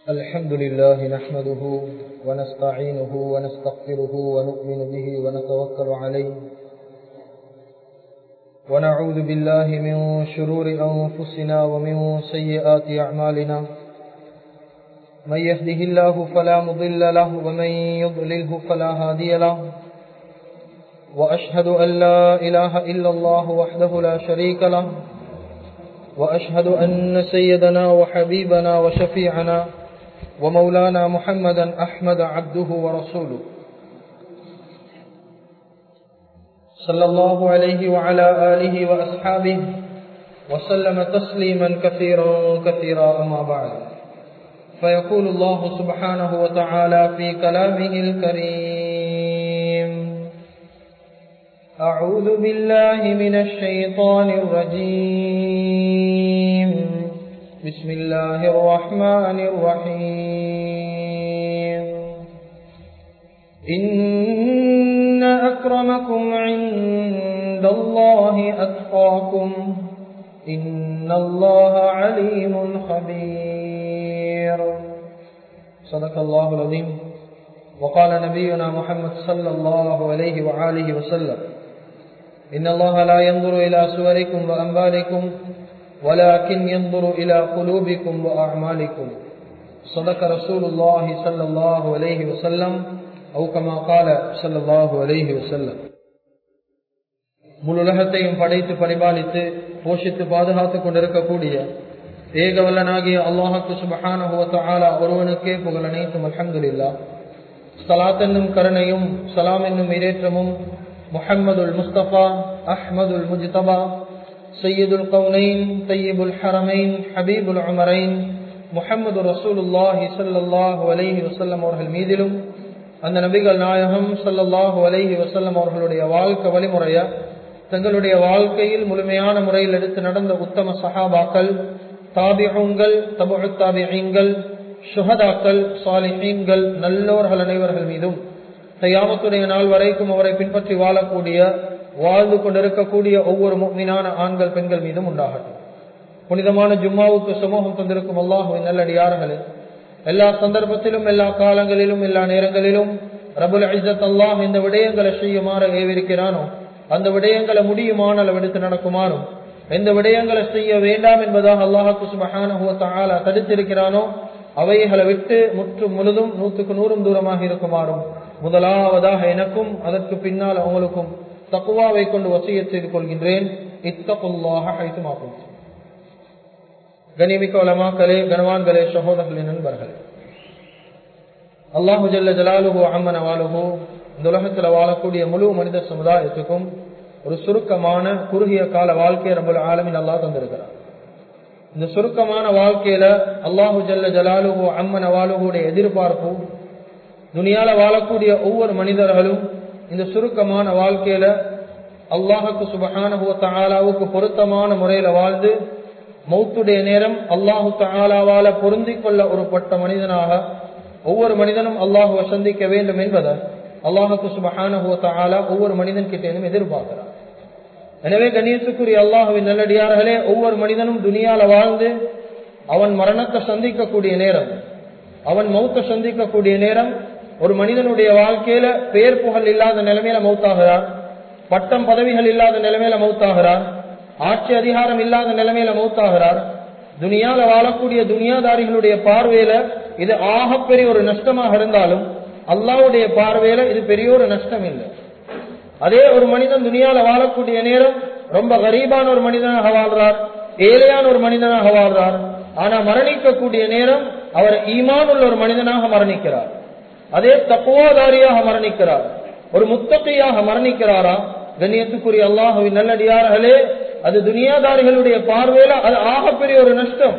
الحمد لله نحمده ونستعينه ونستغفره ونؤمن به ونتوكل عليه ونعوذ بالله من شرور أنفسنا ومن سيئات أعمالنا من يهده الله فلا مضل له ومن يضلله فلا هادي له وأشهد أن لا إله إلا الله وحده لا شريك له وأشهد أن سيدنا وحبيبنا وشفيعنا ومولانا محمدا أحمد عبده ورسوله صلى الله عليه وعلى آله وأصحابه وسلم تسليما كثيرا كثيرا أما بعد فيقول الله سبحانه وتعالى في كلامه الكريم أعوذ بالله من الشيطان الرجيم بسم الله الرحمن الرحيم إن أكرمكم عند الله أتقاكم إن الله عليم خبير صدق الله العظيم وقال نبينا محمد صلى الله عليه وآله وسلم إن الله لا ينظر إلى صوركم وأنبالكم ولكن ينظر إلى قلوبكم وأعمالكم صدق رسول الله صلى الله عليه وسلم أو كما قال صلى الله عليه وسلم முழுலகத்தையும் படைத்து பரிபாலித்து போஷித்து பாதுகாத்துக் கொண்டிருக்கக்கூடிய ஏகவல்லனாகிய அல்லாஹுக்கு சுபஹான ஒருவனுக்கே புகழ் அனைத்தும் அலமதுல்லா சலாத் என்னும் கருணையும் சலாம் என்னும் இரேற்றமும் முஹம்மதுல் முஸ்தபா அஹ்மதுல் முஜ்தபா சையீதுல் கவுனைன் தையீபுல் ஹரமைன் ஹபீபுல் உமரைன் முஹம்மது ரசூலுல்லாஹி சல்லாஹூ அலைஹி வசல்லம் அவர்கள் மீதிலும் அந்த நபிகள் நாயகம் சல்லல்லாஹு அலைஹி வசல்லம் அவர்களுடைய வாழ்க்கை வழிமுறைய தங்களுடைய வாழ்க்கையில் முழுமையான முறையில் எடுத்து நடந்த உத்தம சஹாபாக்கள் தாபிகங்கள் தபு தாபிகள் சுஹதாக்கள் சாலிஹீன்கள் நல்லோர்கள் அனைவர்கள் மீதும் தையாமத்துடைய நாள் வரைக்கும் அவரை பின்பற்றி வாழக்கூடிய வாழ்ந்து கொண்டிருக்கக்கூடிய ஒவ்வொரு மீனான ஆண்கள் பெண்கள் மீதும் உண்டாகட்டும் புனிதமான ஜும்மாவுக்கு சமூகம் தந்திருக்கும் அல்லாஹுவின் நல்லடியார்களே எல்லா சந்தர்ப்பத்திலும் எல்லா காலங்களிலும் எல்லா நேரங்களிலும் ரபுல் ஐசத் அல்லாஹ் இந்த விடயங்களை செய்யுமாறு ஏவிருக்கிறானோ அந்த விடயங்களை முடியுமான அளவெடுத்து நடக்குமாறும் எந்த விடயங்களை செய்ய வேண்டாம் என்பதாக அல்லாஹாக்கு சுபஹான தடுத்திருக்கிறானோ அவைகளை விட்டு முற்று முழுதும் நூற்றுக்கு நூறும் தூரமாக இருக்குமாறும் முதலாவதாக எனக்கும் அதற்கு பின்னால் அவங்களுக்கும் தக்குவாவை கொண்டு வசிய செய்து கொள்கின்றேன் இத்தகுல்லாக ஐத்துமாக்கும் கனிமிக்க வளமாக்களே கனவான்களே சகோதரர்களின் நண்பர்களே அல்லாஹு ஜல்ல ஜலாலுஹோ அம்மன வாலுஹோ இந்த உலகத்தில் வாழக்கூடிய முழு மனித சமுதாயத்துக்கும் ஒரு சுருக்கமான குறுகிய கால வாழ்க்கையை ரொம்ப ஆலமின் அல்லா தந்திருக்கிறார் இந்த சுருக்கமான வாழ்க்கையில அல்லாஹு ஜல்ல ஜலாலுஹோ அம்மன் அவாலுடைய எதிர்பார்ப்பு துணியால வாழக்கூடிய ஒவ்வொரு மனிதர்களும் இந்த சுருக்கமான வாழ்க்கையில அல்லாஹுக்கு சுபஹானஹுவ தாலாவுக்கு பொருத்தமான முறையில வாழ்ந்து மௌத்துடைய நேரம் அல்லாஹு தாலாவால பொருந்தி கொள்ள ஒரு பட்ட மனிதனாக ஒவ்வொரு மனிதனும் அல்லாஹுவை சந்திக்க வேண்டும் என்பதை அல்லாஹுக்கு சுபஹானஹுவ தாலா ஒவ்வொரு மனிதன் கிட்டேனும் எதிர்பார்க்கிறார் எனவே கணேசுக்குரிய அல்லாஹுவின் நல்லடியார்களே ஒவ்வொரு மனிதனும் துனியால வாழ்ந்து அவன் மரணத்தை சந்திக்கக்கூடிய நேரம் அவன் மௌத்த சந்திக்கக்கூடிய நேரம் ஒரு மனிதனுடைய வாழ்க்கையில பேர் புகழ் இல்லாத நிலைமையில மௌத்தாகிறார் பட்டம் பதவிகள் இல்லாத நிலைமையில மௌத்தாகிறார் ஆட்சி அதிகாரம் இல்லாத நிலைமையில மௌத்தாகிறார் துனியால வாழக்கூடிய துனியாதாரிகளுடைய பார்வையில இது ஆகப்பெரிய ஒரு நஷ்டமாக இருந்தாலும் அல்லாவுடைய பார்வையில இது பெரிய ஒரு நஷ்டம் இல்லை அதே ஒரு மனிதன் துனியால வாழக்கூடிய நேரம் ரொம்ப கரீபான ஒரு மனிதனாக வாழ்றார் ஏழையான ஒரு மனிதனாக வாழ்றார் ஆனா மரணிக்கக்கூடிய நேரம் அவர் ஈமான் உள்ள ஒரு மனிதனாக மரணிக்கிறார் அதே தப்புவாதாரியாக மரணிக்கிறார் ஒரு முத்தகையாக மரணிக்கிறாரா கண்ணியத்துக்குரிய அல்லாஹுவின் நல்லடியார்களே அது துனியாதாரிகளுடைய பார்வையில அது ஆகப்பெரிய ஒரு நஷ்டம்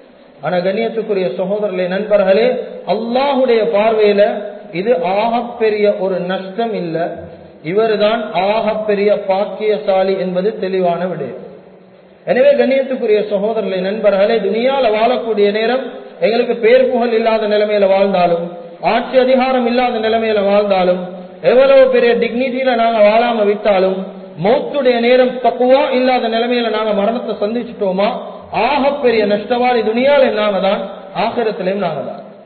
ஆனா கண்ணியத்துக்குரிய சகோதரர்களே நண்பர்களே அல்லாஹுடைய பார்வையில இது ஆகப்பெரிய ஒரு நஷ்டம் இல்ல இவர்தான் ஆகப்பெரிய பாக்கியசாலி என்பது தெளிவான விடயம் எனவே கண்ணியத்துக்குரிய சகோதரர்களை நண்பர்களே துனியால வாழக்கூடிய நேரம் எங்களுக்கு பேர் புகழ் இல்லாத நிலைமையில வாழ்ந்தாலும் ஆட்சி அதிகாரம் இல்லாத நிலைமையில வாழ்ந்தாலும் எவ்வளவு பெரிய டிக்னிட்டியில நாங்க வாழாம விட்டாலும் மௌத்துடைய நேரம் தக்குவா இல்லாத நிலைமையில நாங்க மரணத்தை சந்திச்சிட்டோமா ஆகப்பெரிய நஷ்டவாளி துணியால நாங்க தான் ஆகிரத்திலையும் நாங்க தான்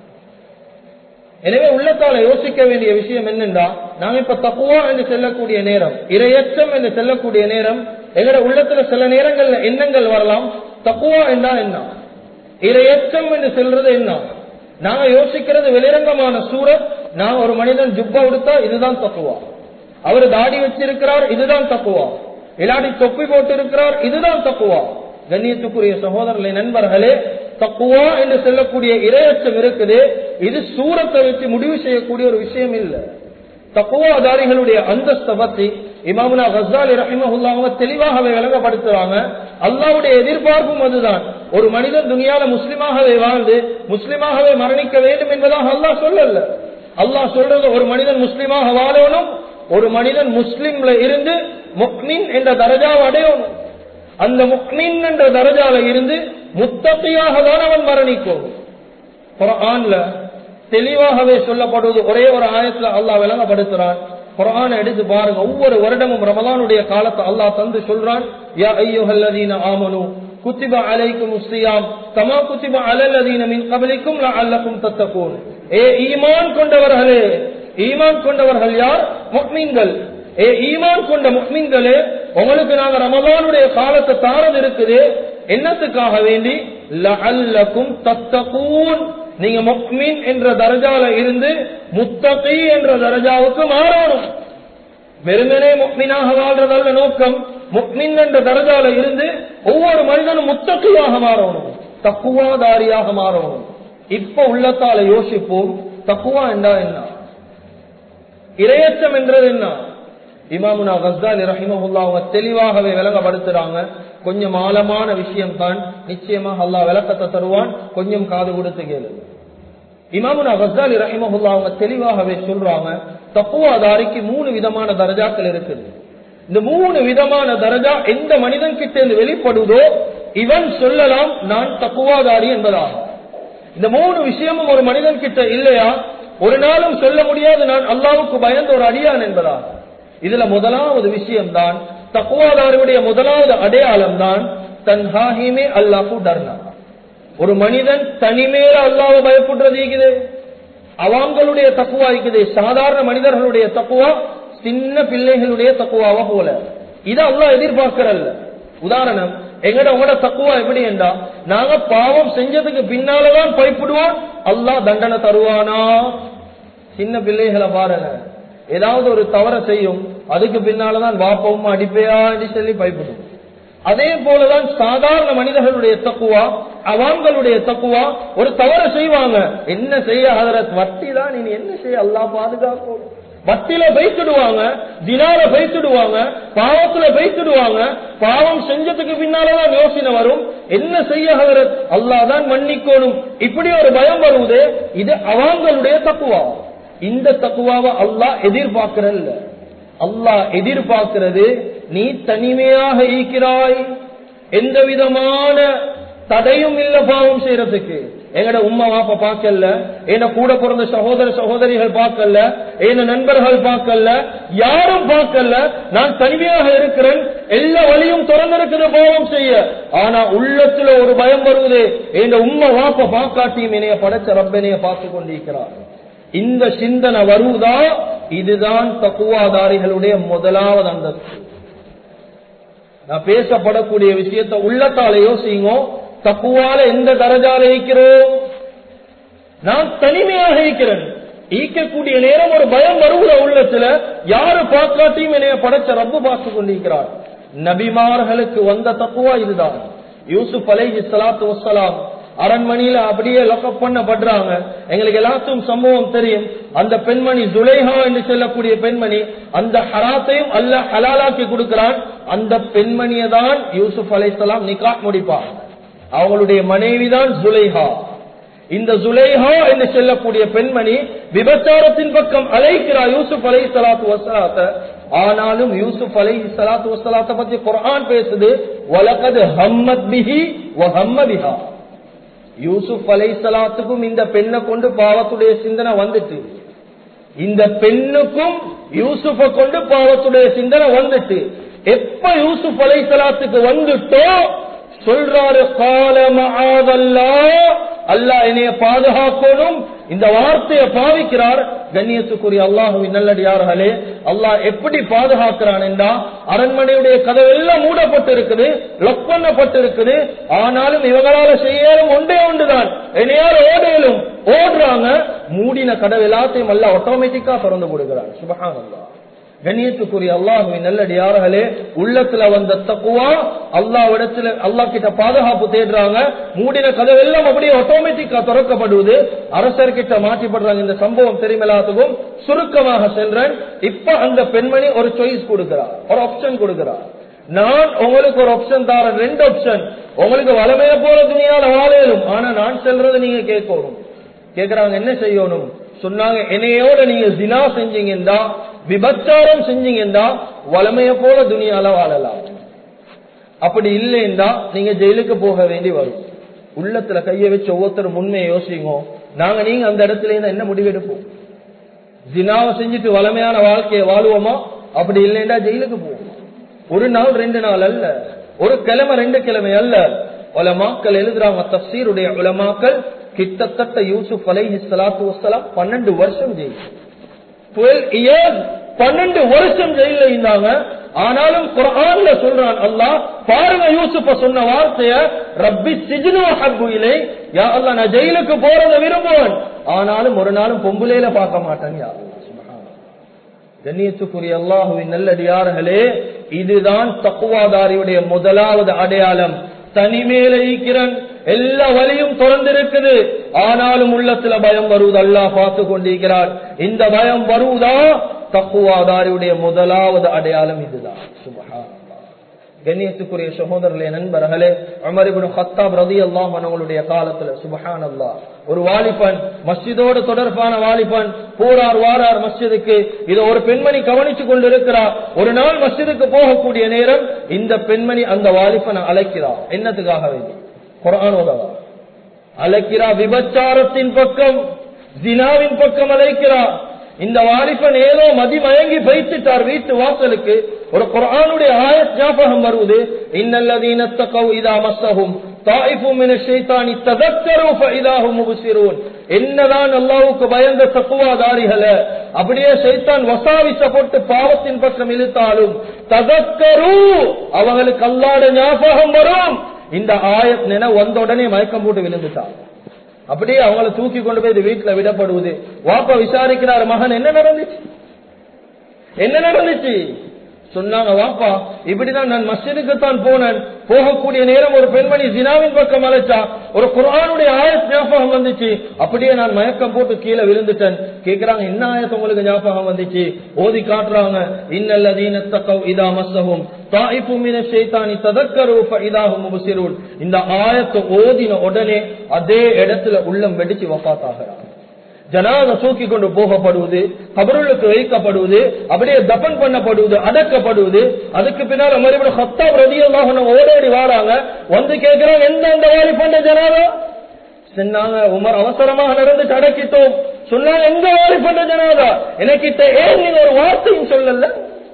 எனவே உள்ளத்தால யோசிக்க வேண்டிய விஷயம் என்னென்றா நாங்க இப்ப தப்புவா என்று செல்லக்கூடிய நேரம் இரையச்சம் என்று செல்லக்கூடிய நேரம் எங்கட உள்ளத்துல சில நேரங்கள்ல எண்ணங்கள் வரலாம் தப்புவா என்றா என்ன இரையச்சம் என்று செல்றது என்ன நாங்க யோசிக்கிறது வெளிரங்கமான சூரத் நான் ஒரு மனிதன் ஜுப்பா உடுத்தா இதுதான் தப்புவா அவர் தாடி வச்சிருக்கிறார் இதுதான் தப்புவா இல்லாட்டி தொப்பி போட்டு இருக்கிறார் இதுதான் தப்புவா கண்ணியத்துக்குரிய சகோதரர்களை நண்பர்களே தக்குவா என்று சொல்லக்கூடிய இரையச்சம் இருக்குது இது சூரத்தை வச்சு முடிவு செய்யக்கூடிய ஒரு விஷயம் இல்ல தக்குவாதாரிகளுடைய அந்தஸ்தை பத்தி இமாமுனா கசாலி ரஹிமஹுல்லா அவங்க தெளிவாகவே விளங்கப்படுத்துறாங்க அல்லாவுடைய எதிர்பார்ப்பும் அதுதான் ஒரு மனிதன் துணியால முஸ்லிமாகவே வாழ்ந்து முஸ்லிமாகவே மரணிக்க வேண்டும் என்பதாக அல்லாஹ் சொல்லல அல்லாஹ் சொல்றது ஒரு மனிதன் முஸ்லிமாக வாழணும் ஒரு மனிதன் முஸ்லிம்ல இருந்து முக்மின் என்ற தரஜாவை அடையணும் அந்த முக்மின் என்ற தரஜால இருந்து முத்தத்தையாக தான் அவன் மரணிக்கும் குரான்ல தெளிவாகவே சொல்லப்படுவது ஒரே ஒரு ஆயத்துல அல்லாஹ் விளங்கப்படுத்துறான் குரான் எடுத்து பாருங்க ஒவ்வொரு வருடமும் ரமலானுடைய காலத்தை அல்லாஹ் தந்து சொல்றான் யா ஐயோஹல்லதீன ஆமனு குத்திப அலைக்கும் உஸ்தியாம் தமா குத்திப அலல்லதீன மின் கபலிக்கும் அல்லக்கும் தத்தக்கூன் ஏ ஈமான் கொண்டவர்களே ஈமான் கொண்டவர்கள் யார் முக்மீன்கள் ஏ ஈமான் கொண்ட முக்மீன்களே உங்களுக்கு நாங்க ரமலானுடைய காலத்தை தாரது இருக்குது என்னத்துக்காக வேண்டி லஅல்லக்கும் தத்தகூன் நீங்க முக்மின் என்ற தரஜால இருந்து முத்தகி என்ற தரஜாவுக்கு மாறணும் வெறுமனே முக்மினாக வாழ்றதல்ல நோக்கம் முக்மின் என்ற தரஜால இருந்து ஒவ்வொரு மனிதனும் முத்தகையாக மாறணும் தக்குவாதாரியாக மாறணும் இப்ப உள்ளத்தால யோசிப்போம் தக்குவா என்றா என்ன இரையச்சம் என்றது என்ன இமாமுனா கஸ்தாலி ரஹிமஹுல்லா அவங்க தெளிவாகவே விளங்கப்படுத்துறாங்க கொஞ்சம் ஆழமான விஷயம் தான் நிச்சயமாக அல்லாஹ் விளக்கத்தை தருவான் கொஞ்சம் காது கொடுத்து கேளு இமாமுனா கஸ்தாலி ரஹிமஹுல்லா அவங்க தெளிவாகவே சொல்றாங்க தப்புவாதாரிக்கு மூணு விதமான தரஜாக்கள் இருக்குது இந்த மூணு விதமான தரஜா எந்த மனிதன் கிட்ட இருந்து வெளிப்படுதோ இவன் சொல்லலாம் நான் தப்புவாதாரி என்பதாக இந்த மூணு விஷயமும் ஒரு மனிதன் கிட்ட இல்லையா ஒரு நாளும் சொல்ல முடியாது நான் அல்லாவுக்கு பயந்த ஒரு அடியான் என்பதாக இதுல முதலாவது விஷயம் தான் தக்குவாதாருடைய முதலாவது அடையாளம் தான் தன்ஹாஹிமே அல்லாஹு டர்னா ஒரு மனிதன் தனிமேல அல்லாஹ் பயப்படுறது இருக்குது அவங்களுடைய தக்குவா இருக்குது சாதாரண மனிதர்களுடைய தக்குவா சின்ன பிள்ளைகளுடைய தக்குவாவா போல இதை அல்லாஹ் எதிர்பார்க்கறல்ல உதாரணம் எங்கட உங்களோட தக்குவா எப்படி என்றா நாங்க பாவம் செஞ்சதுக்கு பின்னாலதான் பயப்படுவோம் அல்லாஹ் தண்டனை தருவானா சின்ன பிள்ளைகளை பாருங்க ஏதாவது ஒரு தவற செய்யும் அதுக்கு பின்னாலதான் வாப்பவும் அடிப்பையா என்று சொல்லி பயப்படும் அதே போலதான் சாதாரண மனிதர்களுடைய தக்குவா அவங்களுடைய தக்குவா ஒரு தவற செய்வாங்க என்ன செய்ய ஹதரத் வட்டி தான் நீ என்ன செய்ய அல்லா பாதுகாக்கும் வட்டில பைத்துடுவாங்க தினால பைத்துடுவாங்க பாவத்துல பைத்துடுவாங்க பாவம் செஞ்சதுக்கு பின்னாலதான் யோசனை வரும் என்ன செய்ய ஹதரத் அல்லாதான் மன்னிக்கணும் இப்படி ஒரு பயம் வருவது இது அவங்களுடைய தக்குவா இந்த தக்குவாவை அல்லாஹ் எதிர்பார்க்கிறல்ல அல்லாஹ் எதிர்பார்க்கிறது நீ தனிமையாக இருக்கிறாய் எந்த விதமான தடையும் இல்ல பாவம் செய்யறதுக்கு எங்கட உம்மா வாப்ப பார்க்கல என்ன கூட பிறந்த சகோதர சகோதரிகள் பார்க்கல என்ன நண்பர்கள் பார்க்கல யாரும் பார்க்கல நான் தனிமையாக இருக்கிறேன் எல்லா வழியும் திறந்திருக்குது பாவம் செய்ய ஆனா உள்ளத்துல ஒரு பயம் வருவது என் உம்மா வாப்ப பார்க்காட்டியும் என்னைய படைச்ச ரப்பனைய பார்த்து கொண்டிருக்கிறார் இந்த சிந்தனை வருவதா இதுதான் தக்குவாதாரிகளுடைய முதலாவது அந்தஸ்து நான் பேசப்படக்கூடிய விஷயத்தை உள்ளத்தால யோசிங்க தக்குவால எந்த தரஜால இருக்கிறோம் நான் தனிமையாக இருக்கிறேன் ஈக்கக்கூடிய நேரம் ஒரு பயம் வருகிற உள்ளத்துல யாரு பார்க்காட்டியும் என்னைய படைச்ச ரப்பு பார்த்து கொண்டிருக்கிறார் நபிமார்களுக்கு வந்த தக்குவா இதுதான் யூசுப் அலைஹி சலாத்து வசலாம் அரண்மனையில அப்படியே லொக்கப் பண்ணப்படுறாங்க எங்களுக்கு எல்லாத்துக்கும் சம்பவம் தெரியும் அந்த பெண்மணி ஜுலேஹா என்று சொல்லக்கூடிய பெண்மணி அந்த ஹராத்தையும் அல்ல ஹலாலாக்கி கொடுக்கிறான் அந்த பெண்மணியை தான் யூசுப் அலைசலாம் நிக்கா முடிப்பார் அவங்களுடைய மனைவிதான் ஜுலேஹா இந்த ஜுலேஹா என்று சொல்லக்கூடிய பெண்மணி விபச்சாரத்தின் பக்கம் அழைக்கிறார் யூசுப் அலை சலாத்து வசலாத்த ஆனாலும் யூசுப் அலை சலாத்து வசலாத்த பத்தி குரான் பேசுது வலகது ஹம்மத் பிஹி வ ஹம்ம பிஹா யூசுப் அலை சலாத்துக்கும் இந்த பெண்ணை கொண்டு பாவத்துடைய சிந்தனை வந்துட்டு இந்த பெண்ணுக்கும் யூசுஃப கொண்டு பாவத்துடைய சிந்தனை வந்துட்டு எப்ப யூசுப் அலை சலாத்துக்கு வந்துட்டோ சொல்றாரு காலமாதல்லா அல்லாஹ் என்னைய பாதுகாக்கணும் இந்த வார்த்தையை பாவிக்கிறார் கண்ணியத்துக்குரிய அல்லாஹுவின் நல்லடியார்களே அல்லாஹ் எப்படி பாதுகாக்கிறான் என்றா அரண்மனையுடைய கதவு எல்லாம் மூடப்பட்டு இருக்குது லொக் பண்ணப்பட்டு இருக்குது ஆனாலும் இவங்களால செய்யலும் ஒன்றே ஒன்றுதான் என்னையார் ஓடையிலும் ஓடுறாங்க மூடின கதவு எல்லாத்தையும் அல்ல ஆட்டோமேட்டிக்கா திறந்து கொடுக்கிறான் சுபகான் அல்லா கண்ணியத்துக்குரிய அல்லாஹுவின் நல்லடியார்களே உள்ளத்துல வந்த தக்குவா அல்லாவிடத்துல அல்லா கிட்ட பாதுகாப்பு தேடுறாங்க மூடின கதவெல்லாம் அப்படியே ஆட்டோமேட்டிக்கா திறக்கப்படுவது அரசர் கிட்ட மாற்றிப்படுறாங்க இந்த சம்பவம் தெரியுமலாத்துக்கும் சுருக்கமாக சென்றேன் இப்ப அந்த பெண்மணி ஒரு சாய்ஸ் கொடுக்கிறார் ஒரு ஆப்ஷன் கொடுக்கிறார் நான் உங்களுக்கு ஒரு ஆப்ஷன் தரேன் ரெண்டு ஆப்ஷன் உங்களுக்கு வளமைய போல துணியால வாழையிலும் ஆனா நான் செல்றது நீங்க கேட்கணும் கேக்குறாங்க என்ன செய்யணும் சொன்னாங்க என்னையோட நீங்க தினா செஞ்சீங்கன்னா விபச்சாரம் செஞ்சீங்கன்னா வளமைய போல துணியால வாழலாம் அப்படி இல்லைன்னா நீங்க ஜெயிலுக்கு போக வேண்டி வரும் உள்ளத்துல கைய வச்சு ஒவ்வொருத்தரும் உண்மையை யோசிங்க நாங்க நீங்க அந்த இடத்துல இருந்தா என்ன முடிவெடுப்போம் ஜினாவை செஞ்சுட்டு வளமையான வாழ்க்கையை வாழுவோமா அப்படி இல்லைன்னா ஜெயிலுக்கு போவோம் ஒரு நாள் ரெண்டு நாள் அல்ல ஒரு கிழமை ரெண்டு கிழமை அல்ல உலமாக்கள் எழுதுறாங்க தப்சீருடைய உலமாக்கள் கிட்டத்தட்ட யூசுப் அலைஹி சலாத்து வசலாம் பன்னெண்டு வருஷம் ஜெயில் டுவெல் இயர்ஸ் பன்னெண்டு வருஷம் ஜெயில இருந்தாங்க ஆனாலும் குரான்ல சொல்றான் அல்லாஹ் பாருங்க யூசுப்ப சொன்ன வார்த்தைய ரப்பி சிஜ்னு ஹப்பு இலை யா அல்லாஹ் நான் ஜெயிலுக்கு போறத விரும்புவேன் ஆனாலும் ஒரு நாளும் பொம்புலையில பார்க்க மாட்டேன் யா அல்லாஹ் கண்ணியத்துக்குரிய அல்லாஹுவின் நல்லடியார்களே இதுதான் தக்குவாதாரியுடைய முதலாவது அடையாளம் தனிமேல ஈக்கிறன் எல்லா வழியும் திறந்திருக்குது ஆனாலும் உள்ளத்துல பயம் வருவது அல்லா பார்த்து கொண்டிருக்கிறார் இந்த பயம் வருவதா தக்குவாதாரியுடைய முதலாவது அடையாளம் இதுதான் சுபஹா கண்ணியத்துக்குரிய சகோதரர்களே நண்பர்களே அமரிபுன் ஹத்தாப் ரதி அல்லாம் அவங்களுடைய காலத்துல சுபஹான் அல்லா ஒரு வாலிபன் மஸ்ஜிதோடு தொடர்பான வாலிபன் போறார் வாரார் மஸ்ஜிதுக்கு இதை ஒரு பெண்மணி கவனிச்சு கொண்டிருக்கிறார் ஒரு நாள் மஸ்ஜிதுக்கு போகக்கூடிய நேரம் இந்த பெண்மணி அந்த வாலிபனை அழைக்கிறார் என்னத்துக்காக வேண்டி குரானோதவா அழைக்கிறா விபச்சாரத்தின் பக்கம் ஜினாவின் பக்கம் அழைக்கிறார் இந்த வாலிபன் ஏதோ மதிமயங்கி வைத்துட்டார் வீட்டு வாசலுக்கு ஒரு குரானுடைய ஆயத் ஞாபகம் வருவது இன்னல்லதீன தகவ் இதா மஸ்ஸஹும் தாயிஃபும் மின ஷைத்தானி ததக்கரு ஃபஇதாஹும் முபசிரூன் என்னதான் அல்லாஹ்வுக்கு பயந்த தக்குவாதாரிகள அப்படியே ஷைத்தான் வசாவிச போட்டு பாவத்தின் பக்கம் இழுத்தாலும் ததக்கரு அவங்களுக்கு அல்லாட ஞாபகம் வரும் இந்த ஆயத் நினை வந்த உடனே மயக்கம் போட்டு விழுந்துட்டாங்க அப்படியே அவங்கள தூக்கி கொண்டு போய் வீட்டுல விடப்படுவது வாப்பா விசாரிக்கிறார் மகன் என்ன நடந்துச்சு என்ன நடந்துச்சு சொன்னாங்க வாப்பா இப்படிதான் நான் மஸ்ஜிதுக்கு தான் போனேன் போகக்கூடிய நேரம் ஒரு பெண்மணி ஜினாவின் பக்கம் அழைச்சா ஒரு குரானுடைய ஆயத் ஞாபகம் வந்துச்சு அப்படியே நான் மயக்கம் போட்டு கீழே விழுந்துட்டேன் கேக்குறாங்க என்ன ஆயத் உங்களுக்கு ஞாபகம் வந்துச்சு ஓதி காட்டுறாங்க இன்னல்லதீன தக்கவ் இதா மஸ்ஸஹும் தாயிஃபு மின ஷைத்தானி ததக்கரு ஃபஇதாஹும் முபசிரூன் இந்த ஆயத்தை ஓதின உடனே அதே இடத்துல உள்ளம் வெடிச்சு வஃபாத்தாகிறாங்க ஜனாத தூக்கி கொண்டு போகப்படுவது கபருளுக்கு வைக்கப்படுவது அப்படியே தபன் பண்ணப்படுவது அடக்கப்படுவது அதுக்கு பின்னால் மறுபடியும் ஹத்தா பிரதியமாக ஓடோடி வாராங்க வந்து கேட்கிறாங்க எந்த அந்த வாரி பண்ண ஜனாதா சொன்னாங்க உமர் அவசரமாக நடந்துட்டு அடக்கிட்டோம் சொன்னாங்க எங்க வாரி பண்ண ஜனாதா எனக்கிட்ட ஏன் நீங்க ஒரு வார்த்தையும் சொல்லல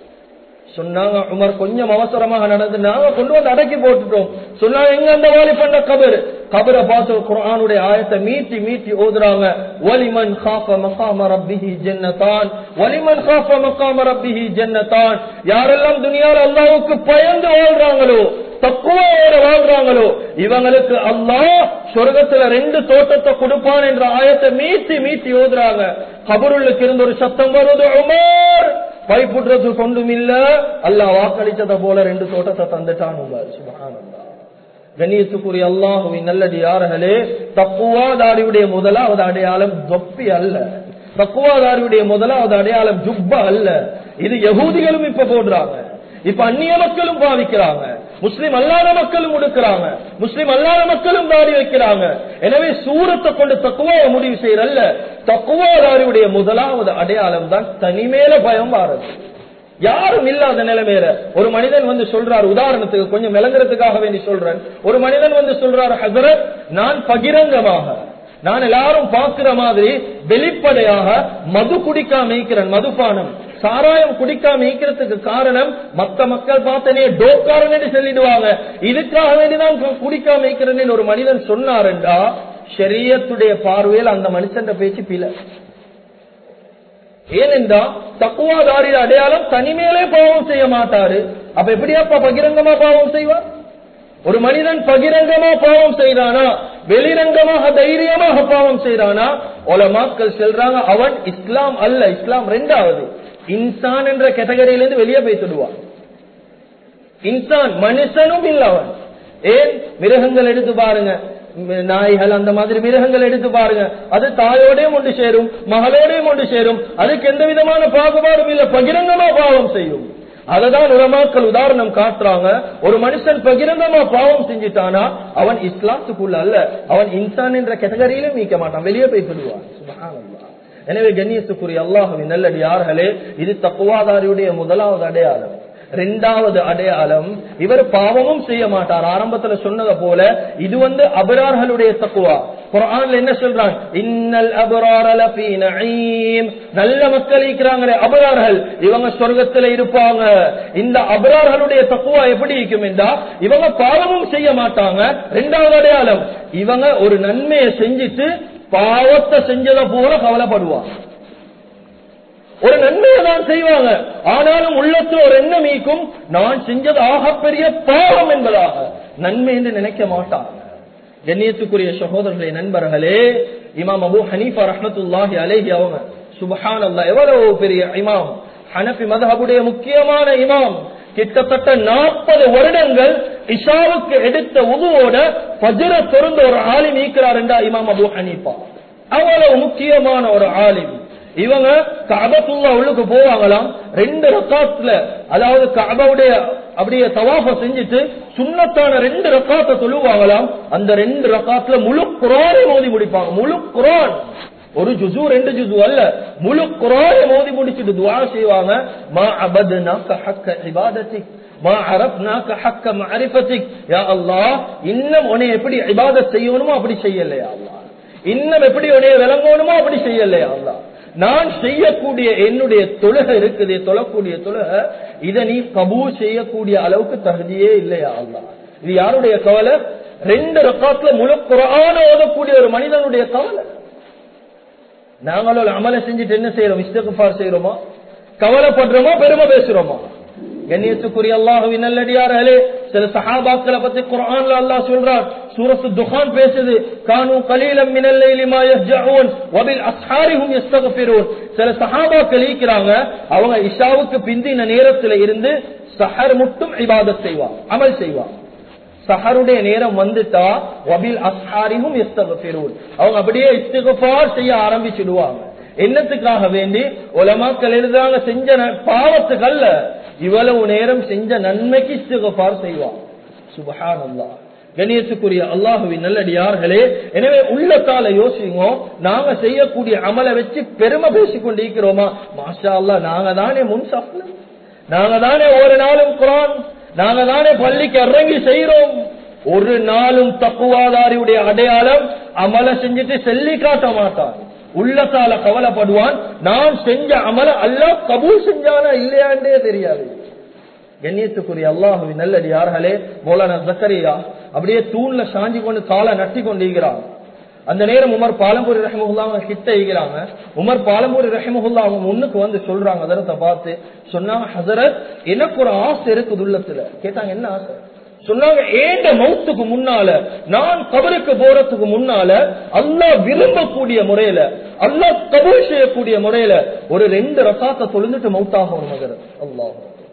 சொன்னாங்க உமர் கொஞ்சம் அவசரமாக நடந்து நாங்க கொண்டு வந்து அடக்கி போட்டுட்டோம் சொன்னாங்க எங்க அந்த வாலி பண்ண கபர் கபரை பார்த்து குரானுடைய ஆயத்தை மீட்டி மீட்டி ஓதுறாங்க வலிமன் காஃப மகாம ரப்பிஹி ஜன்னதான் வலிமன் காஃப மகாம ரப்பிஹி ஜன்னதான் யாரெல்லாம் துனியால அல்லாவுக்கு பயந்து வாழ்றாங்களோ தக்குவோட வாழ்றாங்களோ இவங்களுக்கு அல்லாஹ் சொர்க்கத்துல ரெண்டு தோட்டத்தை கொடுப்பான் என்ற ஆயத்தை மீட்டி மீட்டி ஓதுறாங்க கபருளுக்கு இருந்து ஒரு சத்தம் வருது உமர் பைப்புடுறது கொண்டும் இல்ல அல்ல வாக்களிச்சத போல ரெண்டு தோட்டத்தை தந்துட்டான் சுபஹானல்லாஹ் கண்ணியத்துக்குரிய அல்லாஹுவின் நல்லது யார்களே தப்புவாதாரியுடைய முதலாவது அடையாளம் தொப்பி அல்ல தக்குவாதாரியுடைய முதலாவது அடையாளம் ஜுப்பா அல்ல இது யகூதிகளும் இப்ப போடுறாங்க இப்ப அந்நிய மக்களும் பாவிக்கிறாங்க முஸ்லிம் அல்லாத மக்களும் உடுக்கிறாங்க முஸ்லிம் அல்லாத மக்களும் தாடி வைக்கிறாங்க எனவே சூரத்தை கொண்டு தக்குவாவை முடிவு செய்யறல்ல தக்குவாதாரியுடைய முதலாவது அடையாளம் தான் தனிமேல பயம் வாரது யாரும் இல்லாத நிலைமையில ஒரு மனிதன் வந்து சொல்றார் உதாரணத்துக்கு கொஞ்சம் விளங்குறதுக்காக வேண்டி சொல்றேன் ஒரு மனிதன் வந்து சொல்றார் ஹசரத் நான் பகிரங்கமாக நான் எல்லாரும் பார்க்கிற மாதிரி வெளிப்படையாக மது குடிக்காம இருக்கிறேன் மதுபானம் சாராயம் குடிக்காம இருக்கிறதுக்கு காரணம் மத்த மக்கள் பார்த்தனே டோக்காரன் சொல்லிடுவாங்க இதுக்காக வேண்டிதான் குடிக்காம இருக்கிறேன்னு ஒரு மனிதன் சொன்னாருண்டா ஷரியத்துடைய பார்வையில் அந்த மனுஷன் பேச்சு பில ஏனென்றா தக்குவாதாரின் அடையாளம் தனிமேலே பாவம் செய்ய மாட்டாரு அப்ப எப்படியாப்பா பகிரங்கமா பாவம் செய்வார் ஒரு மனிதன் பகிரங்கமா பாவம் செய்தானா வெளிரங்கமாக தைரியமாக பாவம் செய்தானா மக்கள் செல்றாங்க அவன் இஸ்லாம் அல்ல இஸ்லாம் ரெண்டாவது இன்சான் என்ற கேட்டகரியிலிருந்து வெளியே பேசிடுவான் இன்சான் மனுஷனும் இல்ல அவன் ஏன் மிருகங்கள் எடுத்து பாருங்க நாய்கள் அந்த மாதிரி மிருகங்கள் எடுத்து பாருங்க அது தாயோடையும் ஒன்று சேரும் மகளோடையும் ஒன்று சேரும் அதுக்கு எந்த விதமான பாகுபாடும் இல்ல பகிரங்கமா பாவம் செய்யும் அததான் உலமாக்கள் உதாரணம் காட்டுறாங்க ஒரு மனுஷன் பகிரங்கமா பாவம் செஞ்சுட்டானா அவன் இஸ்லாத்துக்குள்ள அல்ல அவன் இன்சான் என்ற கேட்டகரியிலும் நீக்க மாட்டான் வெளியே போய் சொல்லுவான் எனவே கண்ணியத்துக்குரிய அல்லாஹுவின் நல்லடியார்களே இது தப்புவாதாரியுடைய முதலாவது அடையாளம் ரெண்டாவது அடையாளம் இவர் பாவமும் செய்ய மாட்டார் ஆரம்பத்துல சொன்னதை போல இது வந்து அபரார்களுடைய தக்குவா குரான்ல என்ன சொல்றான் இன்னல் அபரார நல்ல மக்கள் இருக்கிறாங்களே அபரார்கள் இவங்க சொர்க்கத்துல இருப்பாங்க இந்த அபரார்களுடைய தக்குவா எப்படி இருக்கும் என்றா இவங்க பாவமும் செய்ய மாட்டாங்க ரெண்டாவது அடையாளம் இவங்க ஒரு நன்மையை செஞ்சுட்டு பாவத்தை செஞ்சதை போல கவலைப்படுவாங்க ஒரு நன்மையை தான் செய்வாங்க ஆனாலும் உள்ளத்தில் ஒரு எண்ணம் ஈக்கும் நான் செஞ்சது ஆகப்பெரிய பாவம் என்பதாக நன்மை என்று நினைக்க மாட்டாங்க கண்ணியத்துக்குரிய சகோதரர்களே நண்பர்களே இமாம் அபு ஹனீஃபா ரஹமத்துல்லாஹி அலேஹி அவங்க சுபஹான் அல்லா எவ்வளவு பெரிய இமாம் ஹனபி மதஹபுடைய முக்கியமான இமாம் கிட்டத்தட்ட நாற்பது வருடங்கள் இஷாவுக்கு எடுத்த உதுவோட பஜர திறந்த ஒரு ஆலிம் நீக்கிறார் என்றா இமாம் அபு ஹனீஃபா அவ்வளவு முக்கியமான ஒரு ஆலிம் இவங்க கபத்துல்லா உள்ளுக்கு போவாங்களாம் ரெண்டு ரக்காத்துல அதாவது கபவுடைய அப்படியே தவாஃப செஞ்சுட்டு சுண்ணத்தான ரெண்டு ரக்காத்தை சொல்லுவாங்களாம் அந்த ரெண்டு ரக்காத்துல முழு குரானை மோதி முடிப்பாங்க முழு குரான் ஒரு ஜுசு ரெண்டு ஜுசு அல்ல முழு குரானை மோதி முடிச்சுட்டு துவா செய்வாங்க மா அபத்னாக ஹக்க இபாதத்திக் மா அரப்னாக ஹக்க மஅரிஃபத்திக் யா அல்லாஹ் இன்னும் உன்னை எப்படி இபாதத் செய்யணுமோ அப்படி செய்யலையா அல்லாஹ் இன்னும் எப்படி உடைய விளங்கணுமோ அப்படி செய்யலையா அல்லாஹ் நான் செய்யக்கூடிய என்னுடைய தொழுகை இருக்குது தொழக்கூடிய தொழுகை இதை நீ கபூல் செய்யக்கூடிய அளவுக்கு தகுதியே இல்லையா அல்லா இது யாருடைய கவலை ரெண்டு ரக்காத்துல முழு குரான ஓதக்கூடிய ஒரு மனிதனுடைய கவலை நாங்களும் அமலை செஞ்சுட்டு என்ன செய்யறோம் இஸ்தகுஃபார் செய்யறோமா கவலைப்படுறோமா பெருமை பேசுறோமா கண்ணியத்துக்குரிய அல்லாஹுவின் நல்லடியார்களே சில சஹாபாக்களை பத்தி குர்ஆன்ல அல்லாஹ் சொல்றான் சூரத்து துகான் பேசுது கானு கலீலம் மினல் லைலி மா யஹ்ஜஊன் வபில் அஸ்ஹாரிஹும் யஸ்தக்ஃபிரூன் சில சஹாபாக்கள் இருக்கிறாங்க அவங்க இஷாவுக்கு பிந்தின நேரத்துல இருந்து சஹர் மட்டும் இபாதத் செய்வாங்க அமல் செய்வாங்க சஹருடைய நேரம் வந்துட்டா வபில் அஸ்ஹாரிஹும் யஸ்தக்ஃபிரூன் அவங்க அப்படியே இஸ்திக்ஃபார் செய்ய ஆரம்பிச்சிடுவாங்க என்னத்துக்காக வேண்டி உலமாக்கள் எழுதுறாங்க செஞ்ச பாவத்துக்கு அல்ல இவ்வளவு நேரம் செஞ்ச நன்மைக்கு இஸ்திகபார் செய்வான் சுபஹான் அல்லா கணியத்துக்குரிய அல்லாஹுவின் நல்லடியார்களே எனவே உள்ளத்தால யோசிங்க நாங்க செய்யக்கூடிய அமலை வச்சு பெருமை பேசிக் கொண்டிருக்கிறோமா மாஷா அல்லா நாங்க தானே முன் சப்ல நாங்க தானே ஒரு நாளும் குரான் நாங்க தானே பள்ளிக்கு இறங்கி செய்யறோம் ஒரு நாளும் தக்குவாதாரியுடைய அடையாளம் அமலை செஞ்சுட்டு செல்லி காட்ட மாட்டான் உள்ளத்தால கவலைப்படுவான் நான் செஞ்ச அமல அல்ல கபூல் செஞ்சானா இல்லையாண்டே தெரியாது கண்ணியத்துக்குரிய அல்லாஹுவி நல்லடி யார்களே மோலான ஜக்கரியா அப்படியே தூண்ல சாஞ்சி கொண்டு காலை நட்டி கொண்டிருக்கிறாங்க அந்த நேரம் உமர் பாலம்பூரி ரஹமுல்லா அவங்க கிட்ட ஈகிறாங்க உமர் பாலம்பூரி ரஹமுல்லா அவங்க முன்னுக்கு வந்து சொல்றாங்க அதரத்தை பார்த்து சொன்னாங்க ஹசரத் எனக்கு ஒரு ஆசை இருக்குது உள்ளத்துல கேட்டாங்க என்ன ஆசை சொன்னாங்க ஏண்ட மௌத்துக்கு முன்னால நான் கபருக்கு போறதுக்கு முன்னால அல்லா விரும்பக்கூடிய முறையில அல்லா கபூல் செய்யக்கூடிய முறையில ஒரு ரெண்டு ரசாத்தை தொழுந்துட்டு மௌத்தாக ஒரு மகர் அல்லாஹ்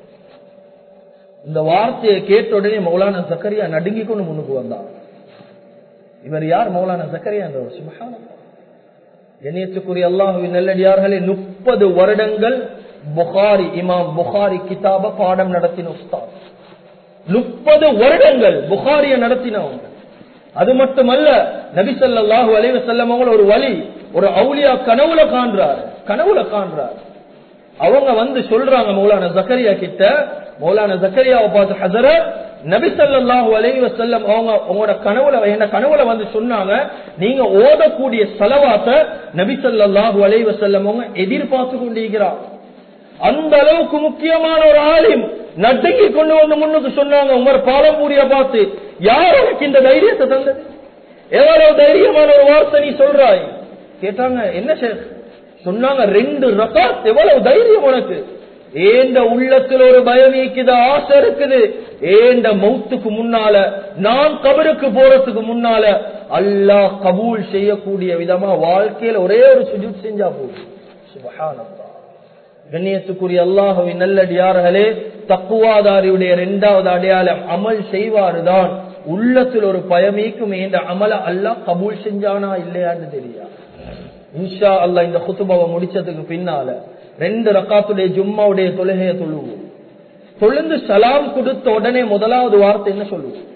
இந்த வார்த்தையை கேட்ட உடனே மௌலான சக்கரியா நடுங்கி கொண்டு முன்னுக்கு வந்தான் இவர் யார் மௌலான சக்கரியா என்றவர் சுபஹான எண்ணியத்துக்குரிய அல்லாஹுவின் நல்லடியார்களே முப்பது வருடங்கள் புகாரி இமாம் புகாரி கிதாப பாடம் நடத்தின உஸ்தாத் முப்பது வருடங்கள் புகாரிய நடத்தினவங்க அது மட்டுமல்ல நபிசல்லாஹு அலைவ செல்லமவங்க ஒரு வழி ஒரு அவுலியா கனவுல காண்றார் கனவுல காண்றார் அவங்க வந்து சொல்றாங்க மௌலான ஜக்கரியா கிட்ட மௌலான ஜக்கரியாவை பார்த்து ஹசர நபிசல்லாஹு அலைவ செல்லம் அவங்க உங்களோட கனவுல என்ன கனவுல வந்து சொன்னாங்க நீங்க ஓதக்கூடிய செலவாத்த நபிசல்லாஹு அலைவ செல்லம் அவங்க எதிர்பார்த்து கொண்டிருக்கிறார் அந்த அளவுக்கு முக்கியமான ஒரு ஆலிம் நடுங்கி கொண்டு வந்து முன்னுக்கு சொன்னாங்க உமர் பாலம்பூரிய பார்த்து யார் எனக்கு இந்த தைரியத்தை தந்தது எவ்வளவு தைரியமான ஒரு வார்த்தை நீ சொல்றாய் கேட்டாங்க என்ன ஷேக் சொன்னாங்க ரெண்டு ரகாத் எவ்வளவு தைரியம் உனக்கு ஏந்த உள்ளத்துல ஒரு பயம் இருக்குது ஆசை இருக்குது ஏந்த மௌத்துக்கு முன்னால நான் கபருக்கு போறதுக்கு முன்னால அல்லாஹ் கபூல் செய்யக்கூடிய விதமா வாழ்க்கையில ஒரே ஒரு சுஜூத் செஞ்சா போதும் சுபஹானல்லாஹ் கண்ணியத்துக்குரிய அல்லாஹுவின் நல்லடியார்களே தக்குவாதாரியுடைய இரண்டாவது அடையாளம் அமல் செய்வாருதான் உள்ளத்தில் ஒரு பயமீக்கும் என்ற அமல அல்லாஹ் கபூல் செஞ்சானா இல்லையான்னு தெரியா இன்ஷா அல்லாஹ் இந்த குத்துபாவை முடிச்சதுக்கு பின்னால ரெண்டு ரக்காத்துடைய ஜும்மாவுடைய தொழுகைய தொழுவோம் தொழுந்து சலாம் கொடுத்த உடனே முதலாவது வார்த்தை என்ன சொல்லுவோம்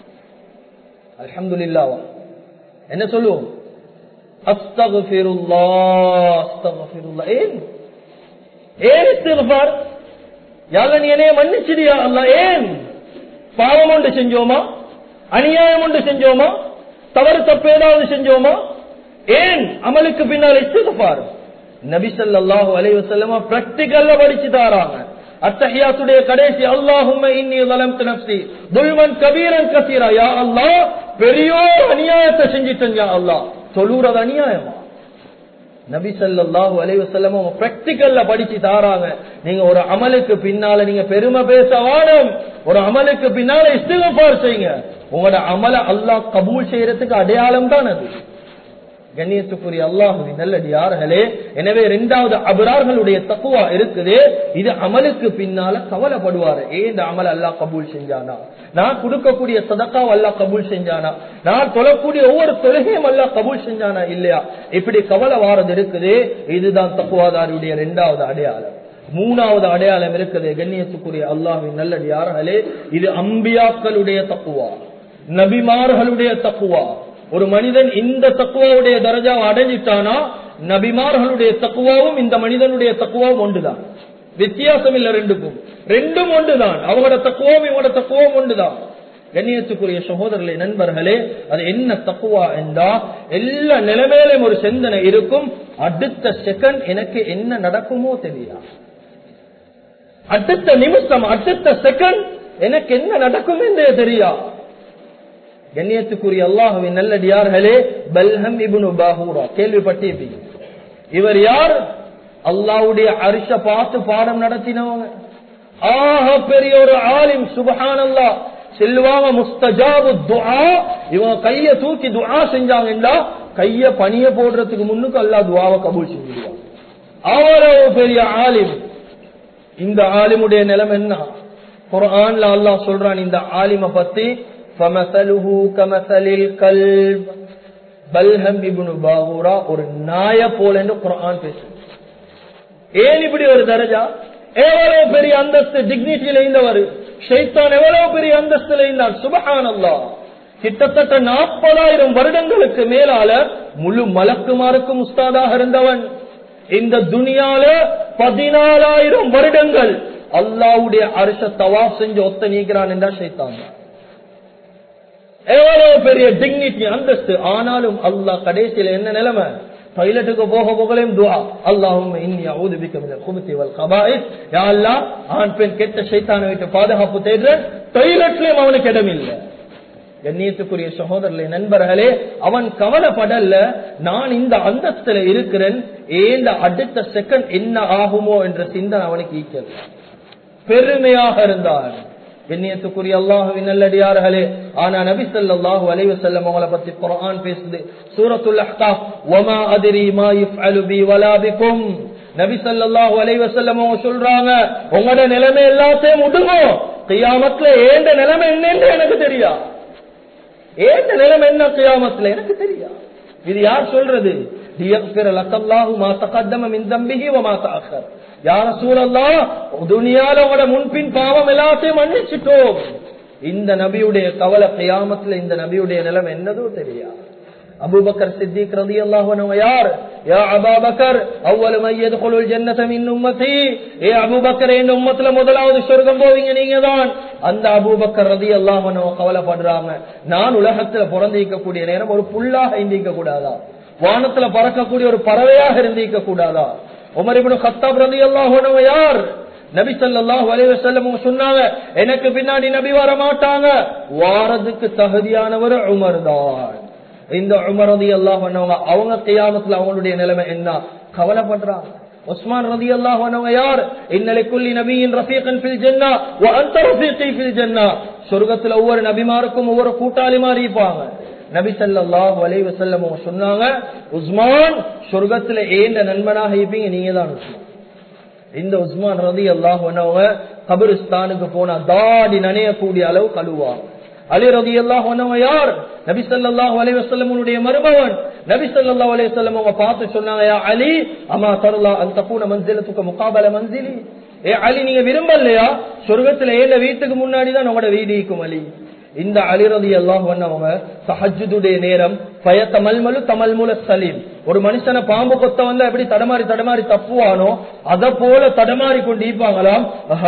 அல்ஹம்துலில்லாவா என்ன சொல்லுவோம் அஸ்தகுஃபிருல்லா அஸ்தகுஃபிருல்லா ஏன் ஏன் இஸ்திக்பார் யாழ்ல நீ என்னைய மன்னிச்சிடியா அல்ல ஏன் பாவம் ஒன்று செஞ்சோமா அநியாயம் ஒன்று செஞ்சோமா தவறு தப்பு ஏதாவது செஞ்சோமா ஏன் அமலுக்கு பின்னால் இஸ்திக்பார் நபி ஸல்லல்லாஹு அலைஹி வஸல்லம பிராக்டிகல்ல படிச்சு தாராங்க அத்தஹியாத்துடைய கடைசி அல்லாஹும்ம இன்னி ظلمت நஃப்ஸி துல்மன் கபீரன் கசீரா யா அல்லாஹ் பெரியோர் அநியாயத்தை செஞ்சிட்டேன் யா அல்லாஹ் தொழுறது அநியாயமா நபி ஸல்லல்லாஹு அலைஹி வஸல்லம் அவங்க பிராக்டிகல்ல படிச்சு தாராங்க நீங்க ஒரு அமலுக்கு பின்னால நீங்க பெருமை பேச வாடும் ஒரு அமலுக்கு பின்னால இஸ்திக்பார் செய்யுங்க உங்களோட அமல அல்லாஹ் கபூல் செய்யறதுக்கு அடையாளம் தான் அது கண்ணியத்துக்குரிய அல்லாஹுவின் நல்லடியார்களே எனவே இரண்டாவது அபரார்களுடைய தக்குவா இருக்குது இது அமலுக்கு பின்னால கவலைப்படுவாரு ஏன் இந்த அமல் அல்லாஹ் கபூல் செஞ்சானா நான் கொடுக்கக்கூடிய சதக்காவை அல்லாஹ் கபூல் செஞ்சானா நான் தொழக்கூடிய ஒவ்வொரு தொழுகையும் அல்லாஹ் கபூல் செஞ்சானா இல்லையா இப்படி கவலை வாரது இருக்குது இதுதான் தக்குவாதாரியுடைய இரண்டாவது அடையாளம் மூணாவது அடையாளம் இருக்குது கண்ணியத்துக்குரிய அல்லாஹின் நல்லடியார்களே இது அம்பியாக்களுடைய தக்குவா நபிமார்களுடைய தக்குவா ஒரு மனிதன் இந்த தக்குவாவுடைய தரஜாவை அடைஞ்சிட்டானா நபிமார்களுடைய தக்குவாவும் இந்த மனிதனுடைய தக்குவாவும் ஒன்றுதான் வித்தியாசம் இல்ல ரெண்டுக்கும் ரெண்டும் ஒன்றுதான் அவங்களோட தக்குவம் இவங்களோட தக்குவம் ஒன்றுதான் கண்ணியத்துக்குரிய சகோதரர்களே நண்பர்களே அது என்ன தக்குவா என்றா எல்லா நிலைமையிலும் ஒரு சிந்தனை இருக்கும் அடுத்த செகண்ட் எனக்கு என்ன நடக்குமோ தெரியாது அடுத்த நிமிஷம் அடுத்த செகண்ட் எனக்கு என்ன நடக்கும் என்றே தெரியா கண்ணியத்துக்குரிய அல்லாஹுவின் நல்லடியார்களே பல்ஹம் இபுனு பாஹூரா கேள்விப்பட்டிருப்பீங்க இவர் யார் அல்லாவுடைய அரிச பார்த்து பாடம் நடத்தினவங்க ஆக பெரிய ஒரு ஆலிம் சுபஹான் அல்லா செல்வாங்க முஸ்தஜாபு துஆ இவங்க கைய தூக்கி துஆ செஞ்சாங்கன்னா கைய பணிய போடுறதுக்கு முன்னுக்கு அல்லாஹ் துஆவை கபூல் செஞ்சிருவாங்க அவ்வளவு பெரிய ஆலிம் இந்த ஆலிமுடைய நிலைமை என்ன குர்ஆன்ல அல்லாஹ் சொல்றான் இந்த ஆலிம பத்தி فَمَثَلُهُ كَمَثَلِ الْكَلْبِ பல்ஹம் இப்னு பாகூரா ஒரு நாய போல என்று குர்ஆன் பேசு ஏன் இப்படி ஒரு தரஜா எவ்வளவு பெரிய அந்தஸ்து டிக்னிட்டியில இருந்தவர் ஷைத்தான் எவ்வளவு பெரிய அந்தஸ்துல இருந்தார் சுபஹானல்லா கிட்டத்தட்ட நாற்பதாயிரம் வருடங்களுக்கு மேலால முழு மலக்குமாருக்கும் உஸ்தாதாக இருந்தவன் இந்த துனியால பதினாலாயிரம் வருடங்கள் அல்லாவுடைய அரச தவா செஞ்சு ஒத்த நீக்கிறான் என்றா ஷைத்தான் தான் எவ்வளவு பெரிய டிக்னிட்டி அந்தஸ்து ஆனாலும் அல்லாஹ் கடைசியில என்ன நிலைமை டாய்லெட்டுக்கு போக போகலையும் துவா அல்லாஹும் இன்னி அவுது பிக்க குபத்தி வல் கபாயிஸ் யா அல்லாஹ் ஆண் பெண் கெட்ட சைத்தானை விட்டு பாதுகாப்பு தேடுறேன் டாய்லெட்லயும் அவனுக்கு இடம் இல்லை கண்ணியத்துக்குரிய சகோதரர்களே நண்பர்களே அவன் கவலைப்படல நான் இந்த அந்தஸ்துல இருக்கிறேன் ஏந்த அடுத்த செகண்ட் என்ன ஆகுமோ என்ற சிந்தனை அவனுக்கு ஈக்கல் பெருமையாக இருந்தான் கண்ணியத்துக்குரிய அல்லாஹுவின் நல்லடியார்களே ஆனா நபி ஸல்லல்லாஹு அலைஹி வஸல்லம் அவங்கள பத்தி குர்ஆன் பேசுது சூரத்துல் அஹ்காஃப் வமா அத்ரி மா யஃஅலு பி வலா பிகும் நபி ஸல்லல்லாஹு அலைஹி வஸல்லம் அவங்க சொல்றாங்க உங்களோட நிலைமை எல்லாத்தையும் விடுங்க கியாமத்ல ஏண்ட நிலைமை என்னன்னு எனக்கு தெரியா ஏண்ட நிலைமை என்ன கியாமத்ல எனக்கு தெரியா இது யார் சொல்றது லியக்ஃபிர லக்கல்லாஹு மா தகத்தம மின் தம்பிஹி வ மா தஅக்கர் யார சூழல்லா துனியால உங்களோட முன்பின் பாவம் எல்லாத்தையும் மன்னிச்சுட்டோம் இந்த நபியுடைய கவலை கியாமத்துல இந்த நபியுடைய நிலைமை என்னதோ தெரியா அபூபக்கர் சித்திக் ரதி அல்லாஹ் யார் யா அபாபக்கர் அவ்வளவு மையது கொள்ளுல் ஜன்னதம் உம்மத்தி ஏ அபூபக்கர் என் உம்மத்துல முதலாவது சொர்க்கம் போவீங்க நீங்க தான் அந்த அபூபக்கர் ரதி அல்லாஹ் கவலைப்படுறாங்க நான் உலகத்துல பிறந்திருக்கக்கூடிய நேரம் ஒரு புல்லாக இந்திக்க கூடாதா வானத்துல பறக்கக்கூடிய ஒரு பறவையாக இருந்திருக்க கூடாதா உமர் இப்னு கத்தாப் ரலியல்லாஹு அன்ஹு யார் நபி ஸல்லல்லாஹு அலைஹி வஸல்லம் சொன்னாங்க எனக்கு பின்னாடி நபி வர மாட்டாங்க வாரதுக்கு தகுதியானவர் உமர் தான் இந்த உமர் ரதி அல்லாஹ் பண்ணவங்க அவங்க கியாமத்துல அவங்களுடைய நிலைமை என்ன கவலைப்படுறாங்க உஸ்மான் ரதி அல்லாஹ் பண்ணவங்க யார் இன்னலை குல்லி நபியின் ரஃபீகன் ஃபில் ஜன்னா வ அன்த ரஃபீகி ஃபில் ஜன்னா சொர்க்கத்துல ஒவ்வொரு நபிமாருக்கும் ஒவ்வொரு கூட்டாளி மாதிரி இருப்பாங்க நபி ஸல்லல்லாஹு அலைஹி வஸல்லம் அவங்க சொன்னாங்க உஸ்மான் சொர்க்கத்துல ஏந்த நண்பனாக இருப்பீங்க நீங்க தான் உஸ்மான் இந்த உஸ்மான் ரதி அல்லாஹ் பண்ணவங்க கபிரிஸ்தானுக்கு போனா தாடி நனையக்கூடிய அளவு கழுவாங்க அலி ரதி அல்லாஹ் பண்ணவங்க யார் நபி ஸல்லல்லாஹு அலைஹி வஸல்லம் மருமகன் நபி ஸல்லல்லாஹு அலைஹி வஸல்லம் அவங்க பார்த்து சொன்னாங்க யா அலி அமா தரலா அன் தகூன மன்சிலத்துக்கு முகாபல மன்சிலி ஏ அலி நீங்க விரும்பலையா சொர்க்கத்துல ஏல வீட்டுக்கு முன்னாடி தான் உங்களோட வீடு இருக்கும் அலி இந்த அலிரதி எல்லாம் பண்ணவங்க சஹஜுடைய நேரம் பய தமல்மலு தமல்முல சலீம் ஒரு மனுஷனை பாம்பு கொத்த வந்தா எப்படி தடமாறி தடமாறி தப்புவானோ அத போல தடமாறி கொண்டு ஈப்பாங்களாம்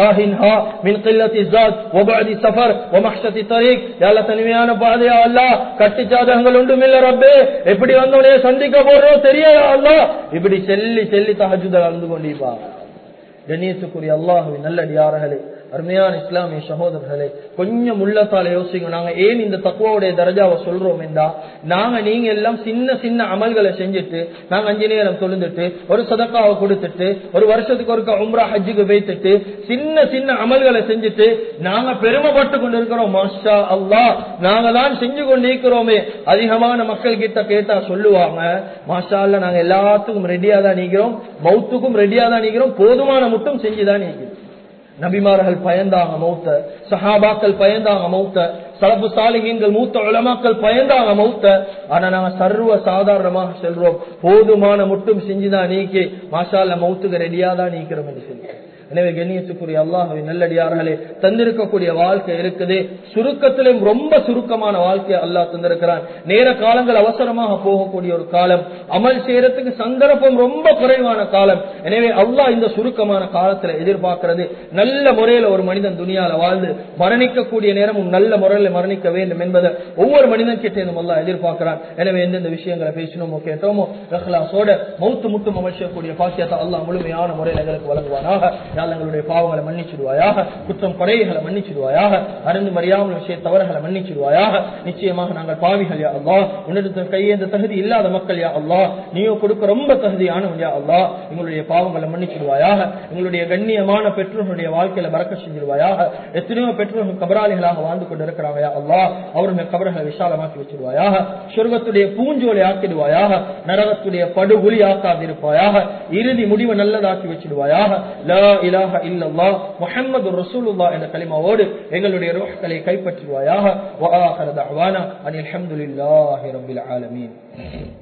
தனிமையான பாதையா அல்ல கட்டி சாதகங்கள் ஒன்றும் இல்ல ரப்பே எப்படி வந்தவனே சந்திக்க போறோம் தெரியாதா அல்ல இப்படி செல்லி செல்லி தஹஜுத அழுந்து கொண்டிருப்பாங்க கண்ணியத்துக்குரிய அல்லாஹுவின் நல்லடியார்களே அருமையான இஸ்லாமிய சகோதரர்களே கொஞ்சம் உள்ளத்தால யோசிங்க நாங்க ஏன் இந்த தக்குவாவுடைய தரஜாவை சொல்றோம் என்றா நாங்க நீங்க எல்லாம் சின்ன சின்ன அமல்களை செஞ்சுட்டு நாங்க அஞ்சு நேரம் தொழுந்துட்டு ஒரு சதக்காவை கொடுத்துட்டு ஒரு வருஷத்துக்கு ஒரு உம்ரா ஹஜ்ஜுக்கு வைத்துட்டு சின்ன சின்ன அமல்களை செஞ்சுட்டு நாங்க பெருமைப்பட்டு கொண்டு இருக்கிறோம் மாஷா அல்லா நாங்க தான் செஞ்சு கொண்டு இருக்கிறோமே அதிகமான மக்கள் கிட்ட கேட்டா சொல்லுவாங்க மாஷா அல்ல நாங்க எல்லாத்துக்கும் ரெடியா தான் நீக்கிறோம் மௌத்துக்கும் ரெடியா தான் நீக்கிறோம் போதுமான மட்டும் செஞ்சுதான் நீக்கிறோம் நபிமார்கள் பயந்தாங்க மௌத்த சஹாபாக்கள் பயந்தாங்க மௌத்த சலப்பு சாலிகீன்கள் மூத்த உலமாக்கள் பயந்தாங்க மௌத்த ஆனா நாங்க சர்வ சாதாரணமாக செல்றோம் போதுமான மட்டும் செஞ்சுதான் நீக்கி மாஷால்ல மௌத்துக்கு ரெடியா தான் நீக்கிறோம் என்று சொல்லி எனவே கண்ணியத்துக்குரிய அல்லாஹவை நல்லடியார்களே தந்திருக்கக்கூடிய வாழ்க்கை இருக்குது சுருக்கத்திலும் ரொம்ப சுருக்கமான வாழ்க்கையை அல்லாஹ் தந்திருக்கிறான் நேர காலங்கள் அவசரமாக போகக்கூடிய ஒரு காலம் அமல் செய்யறதுக்கு சந்தர்ப்பம் ரொம்ப குறைவான காலம் எனவே அல்லாஹ் இந்த சுருக்கமான காலத்துல எதிர்பார்க்கிறது நல்ல முறையில ஒரு மனிதன் துணியால வாழ்ந்து மரணிக்கக்கூடிய நேரமும் நல்ல முறையில மரணிக்க வேண்டும் என்பதை ஒவ்வொரு மனிதன் கிட்டே அல்லா எதிர்பார்க்கிறான் எனவே எந்தெந்த விஷயங்களை பேசினோமோ கேட்டோமோ ரஹ்லாசோட மௌத்து முட்டும் அமைச்சக்கூடிய பாக்கியத்தை அல்லாஹ் முழுமையான முறையில் எங்களுக்கு வழங்குவானாக எங்களுடைய பாவங்களை மன்னிச்சிடுவாயாக குற்றம் குறைகளை மன்னிச்சிடுவாயாக அறிந்து மறியாமல் விஷய தவறுகளை மன்னிச்சிடுவாயாக நிச்சயமாக நாங்கள் பாவிகள் யா அல்லா உன்னிடத்தில் கையேந்த தகுதி இல்லாத மக்கள் யா அல்லா நீயோ கொடுக்க ரொம்ப தகுதியானவன் யா அல்லா எங்களுடைய பாவங்களை மன்னிச்சிடுவாயாக எங்களுடைய கண்ணியமான பெற்றோர்களுடைய வாழ்க்கையில மறக்க செஞ்சிருவாயாக எத்தனையோ பெற்றோர்கள் கபராளிகளாக வாழ்ந்து கொண்டு இருக்கிறாங்க யா அல்லா அவருடைய கபர்களை விசாலமாக்கி வச்சிருவாயாக சொர்க்கத்துடைய பூஞ்சோலை ஆக்கிடுவாயாக நரகத்துடைய படுகொலி ஆக்காதிருப்பாயாக இறுதி முடிவு நல்லதாக்கி வச்சிடுவாயாக லா இலாஹ இல்லல்லா முஹம்மது ரசூலுல்லாஹ் என்ற கலிமாவோடு எங்களுடைய ரோஹ்களை கைப்பற்றுவாயாக வஆஹிரு தஅவானா அனில் ஹம்துலில்லாஹி ரப்பில் ஆலமீன்